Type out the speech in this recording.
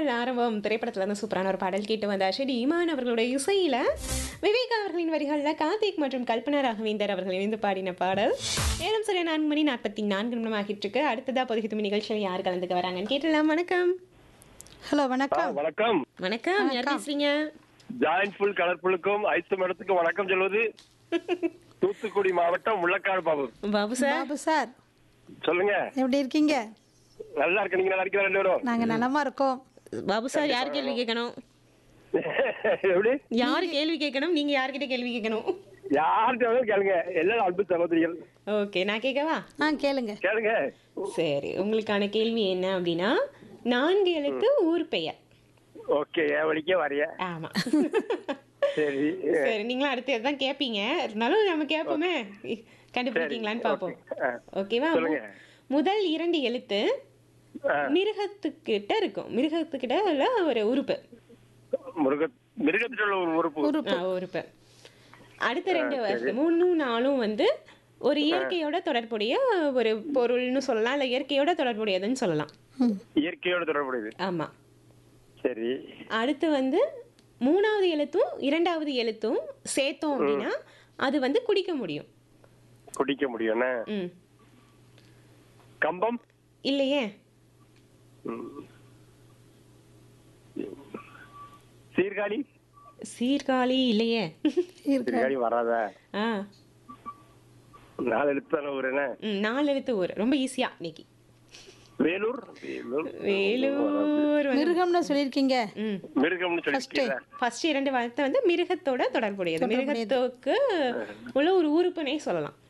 முதல் ஆரம்பம் திரைப்படத்துல இருந்து சூப்பரான ஒரு பாடல் கேட்டு வந்தாச்சு டி இமான் அவர்களுடைய இசையில விவேக் அவர்களின் வரிகளில் கார்த்திக் மற்றும் கல்பனா ராகவேந்தர் அவர்கள் இணைந்து பாடின பாடல் நேரம் சரியா நான்கு மணி நாற்பத்தி நான்கு நிமிடம் ஆகிட்டு இருக்கு அடுத்ததா பொதுகித்துமி நிகழ்ச்சியில் யார் கலந்துக்க வராங்கன்னு கேட்டலாம் வணக்கம் ஹலோ ஆ, வணக்கம் வணக்கம் வணக்கம் யார் பேசுறீங்க ஜாயின்ட் ஃபுல் கலர்ஃபுல்லுக்கும் ஐஸ் மேடத்துக்கும் வணக்கம் சொல்வது தூத்துக்குடி மாவட்டம் முள்ளக்காடு பாபு பாபு சார் பாபு சார் சொல்லுங்க எப்படி இருக்கீங்க நல்லா இருக்க நீங்க நல்லா இருக்கீங்களா ரெண்டு பேரும் நாங்க நலமா இருக்கோம் பாபு சார் யார் கேள்வி கேட்கணும் எப்படி யார் கேள்வி கேட்கணும் நீங்க யார்கிட்ட கேள்வி கேட்கணும் யார்கிட்ட வேணாலும் கேளுங்க எல்லாரும் அன்பு சகோதரிகள் ஓகே நான் கேட்கவா ஆ கேளுங்க கேளுங்க சரி உங்களுக்கான கேள்வி என்ன அப்படின்னா நான்கு எழுத்து ஊர் பெயர் ஓகே என் வழிக்கே வரைய ஆமா சரி சரி நீங்களும் அடுத்து தான் கேட்பீங்க இருந்தாலும் நம்ம கேட்போமே கண்டுபிடிக்கீங்களான்னு பார்ப்போம் ஆ. ஓகேவா சொல்லுங்க. முதல் இரண்டு எழுத்து ஆ, மிருகத்துக்கிட்ட இருக்கும் மிருகத்துக்கிட்ட உள்ள ஒரு உறுப்பு மிருக மிருகத்தில் உள்ள ஒரு உறுப்பு ஆ, உறுப்பு அடுத்த ரெண்டு வருஷம் மூணும் நாளும் வந்து ஒரு இயற்கையோட தொடர்புடைய ஒரு பொருள்னு சொல்லலாம் இல்லை இயற்கையோட தொடர்புடையதுன்னு சொல்லலாம் இயற்கையோடு தொடர்புடையது ஆமா சரி அடுத்து வந்து மூணாவது எழுத்தும் இரண்டாவது எழுத்தும் சேர்த்தோம் அப்படின்னா அது வந்து குடிக்க முடியும் குடிக்க முடியும்னா ம் கம்பம் இல்லையே ம். சீர்காழி சீர்காழி இல்லையே இருக்கு சீர்காழி வராதா ஆ நாலு எழுத்தான ஊர் என்ன ம் நாலு எழுத்து ஊர் ரொம்ப ஈஸியா இன்னைக்கு வேலூர் வேலூர் வேலூர் வந்து- மிருகம்னு சொல்லியிருக்கீங்க ம் மிருகம்னு சொல்லிருக்கீங்க ஃபர்ஸ்ட் இரண்டு வார்த்தை வந்து மிருகத்தோட தொடர்புடையது மிருகத்துக்கு உள்ள ஒரு உறுப்புனே சொல்லலாம்